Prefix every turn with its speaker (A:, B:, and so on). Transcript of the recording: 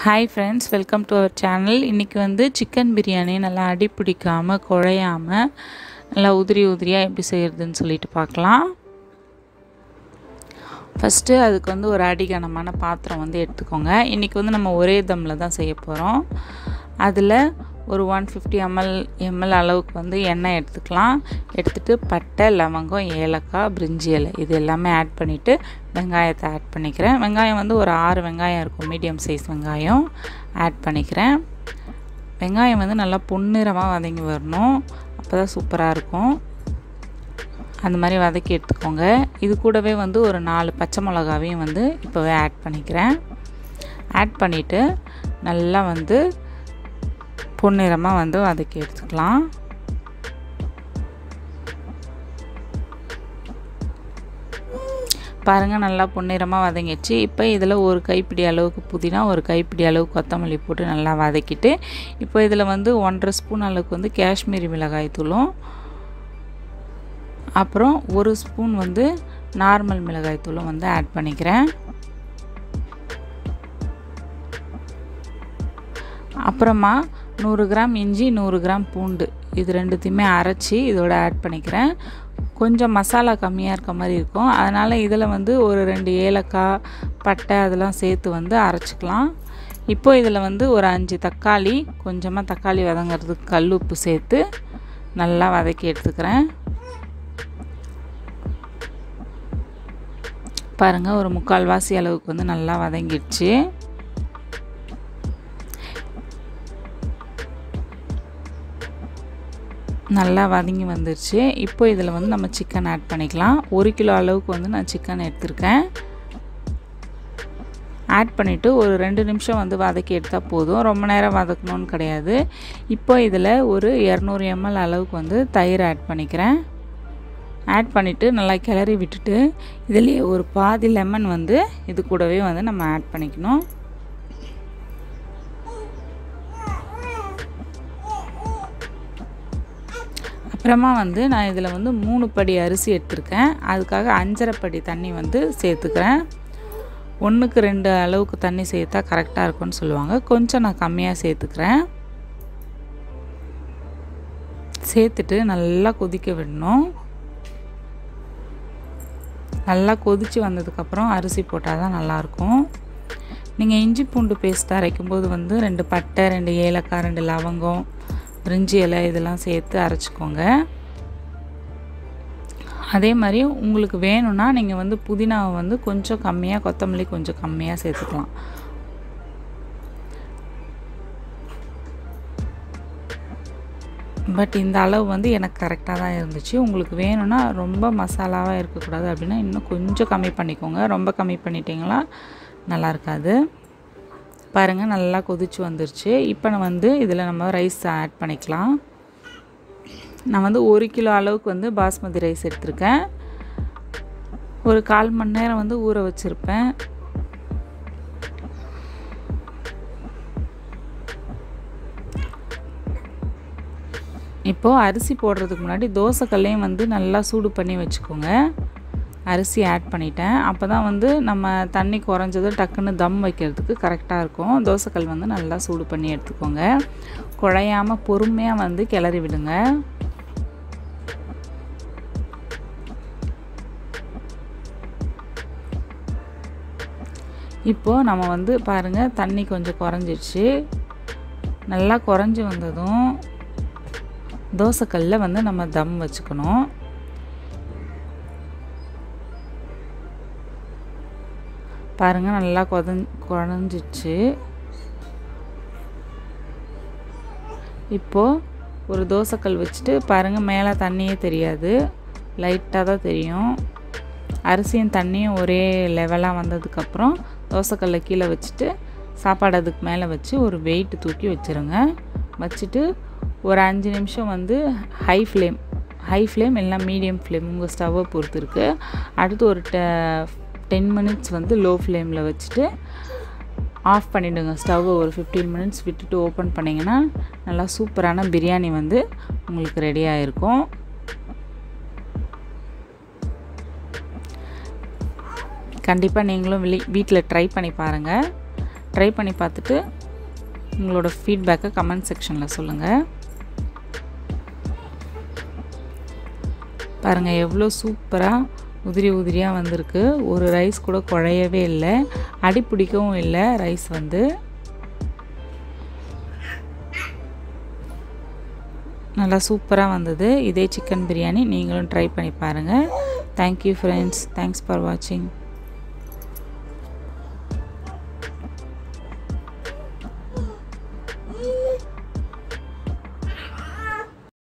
A: hi friends welcome to our channel இன்றைக்கி வந்து chicken biryani நல்லா அடி பிடிக்காமல் குழையாமல் நல்லா உதிரி உதிரியாக எப்படி செய்கிறதுன்னு சொல்லிட்டு பார்க்கலாம் ஃபஸ்ட்டு அதுக்கு வந்து ஒரு அடிகனமான பாத்திரம் வந்து எடுத்துக்கோங்க இன்றைக்கி வந்து நம்ம ஒரே தம்மில் தான் செய்ய போகிறோம் அதில் ஒரு ஒன் ஃபிஃப்டி எம்எல் எம்எல் அளவுக்கு வந்து எண்ணெய் எடுத்துக்கலாம் எடுத்துகிட்டு பட்டை லவங்கம் ஏலக்காய் பிரிஞ்சி இலை இது எல்லாமே ஆட் பண்ணிவிட்டு வெங்காயத்தை ஆட் பண்ணிக்கிறேன் வெங்காயம் வந்து ஒரு ஆறு வெங்காயம் இருக்கும் மீடியம் சைஸ் வெங்காயம் ஆட் பண்ணிக்கிறேன் வெங்காயம் வந்து நல்லா பொன்னிறமாக வதங்கி வரணும் அப்போ தான் சூப்பராக இருக்கும் அந்த மாதிரி வதக்கி எடுத்துக்கோங்க இது கூடவே வந்து ஒரு நாலு பச்சை மிளகாவையும் வந்து இப்போவே ஆட் பண்ணிக்கிறேன் ஆட் பண்ணிவிட்டு நல்லா வந்து பொன்னிறமாக வந்து வதக்கி எடுத்துக்கலாம் பாருங்கள் நல்லா பொன்னிறமாக வதங்கிடுச்சு இப்போ இதில் ஒரு கைப்பிடி அளவுக்கு புதினா ஒரு கைப்பிடி அளவுக்கு கொத்தமல்லி போட்டு நல்லா வதக்கிட்டு இப்போ இதில் வந்து ஒன்றரை ஸ்பூன் அளவுக்கு வந்து காஷ்மீரி மிளகாய் தூளும் அப்புறம் ஒரு ஸ்பூன் வந்து நார்மல் மிளகாய் தூளும் வந்து ஆட் பண்ணிக்கிறேன் அப்புறமா நூறு கிராம் இஞ்சி நூறு கிராம் பூண்டு இது ரெண்டுத்தையுமே அரைச்சி இதோட ஆட் பண்ணிக்கிறேன் கொஞ்சம் மசாலா கம்மியாக இருக்க மாதிரி இருக்கும் அதனால் இதில் வந்து ஒரு ரெண்டு ஏலக்காய் பட்டை அதெல்லாம் சேர்த்து வந்து அரைச்சிக்கலாம் இப்போ இதில் வந்து ஒரு அஞ்சு தக்காளி கொஞ்சமாக தக்காளி வதங்கிறதுக்கு கல் உப்பு சேர்த்து நல்லா வதக்கி எடுத்துக்கிறேன் பாருங்கள் ஒரு முக்கால்வாசி அளவுக்கு வந்து நல்லா வதங்கிடுச்சு நல்லா வதங்கி வந்துருச்சு இப்போ இதில் வந்து நம்ம சிக்கன் ஆட் பண்ணிக்கலாம் ஒரு கிலோ அளவுக்கு வந்து நான் சிக்கன் எடுத்திருக்கேன் ஆட் பண்ணிவிட்டு ஒரு ரெண்டு நிமிஷம் வந்து வதக்கி எடுத்தால் போதும் ரொம்ப நேரம் வதக்கணும்னு கிடையாது இப்போ இதில் ஒரு இரநூறு எம்எல் அளவுக்கு வந்து தயிர் ஆட் பண்ணிக்கிறேன் ஆட் பண்ணிவிட்டு நல்லா கிளறி விட்டுட்டு இதுலேயே ஒரு பாதி லெமன் வந்து இது கூடவே வந்து நம்ம ஆட் பண்ணிக்கணும் அப்புறமா வந்து நான் இதில் வந்து மூணு படி அரிசி எடுத்திருக்கேன் அதுக்காக அஞ்சரை படி தண்ணி வந்து சேர்த்துக்கிறேன் ஒன்றுக்கு ரெண்டு அளவுக்கு தண்ணி சேர்த்தா கரெக்டாக இருக்கும்னு சொல்லுவாங்க கொஞ்சம் நான் கம்மியாக சேர்த்துக்கிறேன் சேர்த்துட்டு நல்லா கொதிக்க விடணும் நல்லா கொதித்து வந்ததுக்கப்புறம் அரிசி போட்டால் தான் நல்லாயிருக்கும் நீங்கள் இஞ்சி பூண்டு பேஸ்ட் அரைக்கும்போது வந்து ரெண்டு பட்டை ரெண்டு ஏலக்காய் ரெண்டு லவங்கம் பிரிஞ்சி இலை இதெல்லாம் சேர்த்து அரைச்சிக்கோங்க அதே மாதிரி உங்களுக்கு வேணும்னா நீங்கள் வந்து புதினாவை வந்து கொஞ்சம் கம்மியாக கொத்தமல்லி கொஞ்சம் கம்மியாக சேர்த்துக்கலாம் பட் இந்த அளவு வந்து எனக்கு கரெக்டாக தான் இருந்துச்சு உங்களுக்கு வேணும்னா ரொம்ப மசாலாவாக இருக்கக்கூடாது அப்படின்னா இன்னும் கொஞ்சம் கம்மி பண்ணிக்கோங்க ரொம்ப கம்மி பண்ணிட்டீங்களா நல்லா இருக்காது பாருங்கள் நல்லா கொதிச்சு வந்துருச்சு இப்போ நான் வந்து இதில் நம்ம ரைஸ் ஆட் பண்ணிக்கலாம் நான் வந்து ஒரு கிலோ அளவுக்கு வந்து பாஸ்மதி ரைஸ் எடுத்திருக்கேன் ஒரு கால் மணி நேரம் வந்து ஊற வச்சுருப்பேன் இப்போது அரிசி போடுறதுக்கு முன்னாடி தோசைக்கல்லையும் வந்து நல்லா சூடு பண்ணி வச்சுக்கோங்க அரிசி ஆட் பண்ணிட்டேன் அப்போ தான் வந்து நம்ம தண்ணி குறைஞ்சதும் டக்குன்னு தம் வைக்கிறதுக்கு கரெக்டாக இருக்கும் தோசைக்கல் வந்து நல்லா சூடு பண்ணி எடுத்துக்கோங்க குழையாமல் பொறுமையாக வந்து கிளறி விடுங்க இப்போது நம்ம வந்து பாருங்கள் தண்ணி கொஞ்சம் குறைஞ்சிடுச்சு நல்லா குறைஞ்சி வந்ததும் தோசைக்கல்லில் வந்து நம்ம தம் வச்சுக்கணும் பாருங்கள் நல்லா கொதஞ் குழஞ்சிச்சு இப்போது ஒரு தோசைக்கல் வச்சுட்டு பாருங்கள் மேலே தண்ணியே தெரியாது லைட்டாக தான் தெரியும் அரிசியும் தண்ணியும் ஒரே லெவலாக வந்ததுக்கப்புறம் தோசைக்கல்லை கீழே வச்சுட்டு சாப்பாடு அதுக்கு மேலே வச்சு ஒரு வெயிட் தூக்கி வச்சுருங்க வச்சுட்டு ஒரு அஞ்சு நிமிஷம் வந்து ஹை ஃப்ளேம் ஹை ஃப்ளேம் இல்லை மீடியம் ஃப்ளேம் உங்கள் ஸ்டவ்வை பொறுத்து இருக்குது அடுத்து ஒரு ட டென் மினிட்ஸ் வந்து லோ ஃப்ளேமில் வச்சுட்டு ஆஃப் பண்ணிவிடுங்க ஸ்டவ்வை ஒரு ஃபிஃப்டீன் மினிட்ஸ் விட்டுட்டு ஓப்பன் பண்ணிங்கன்னா நல்லா சூப்பரான பிரியாணி வந்து உங்களுக்கு ரெடியாக இருக்கும் கண்டிப்பாக நீங்களும் வெளி வீட்டில் ட்ரை பண்ணி பாருங்கள் ட்ரை பண்ணி பார்த்துட்டு உங்களோட ஃபீட்பேக்கை கமெண்ட் செக்ஷனில் சொல்லுங்கள் பாருங்கள் எவ்வளோ சூப்பராக உதிரி உதிரியாக வந்திருக்கு ஒரு ரைஸ் கூட குழையவே இல்லை அடி பிடிக்கவும் இல்லை ரைஸ் வந்து நல்லா சூப்பராக வந்தது இதே சிக்கன் பிரியாணி நீங்களும் ட்ரை பண்ணி பாருங்கள் தேங்க்யூ ஃப்ரெண்ட்ஸ் தேங்க்ஸ் ஃபார் வாட்சிங்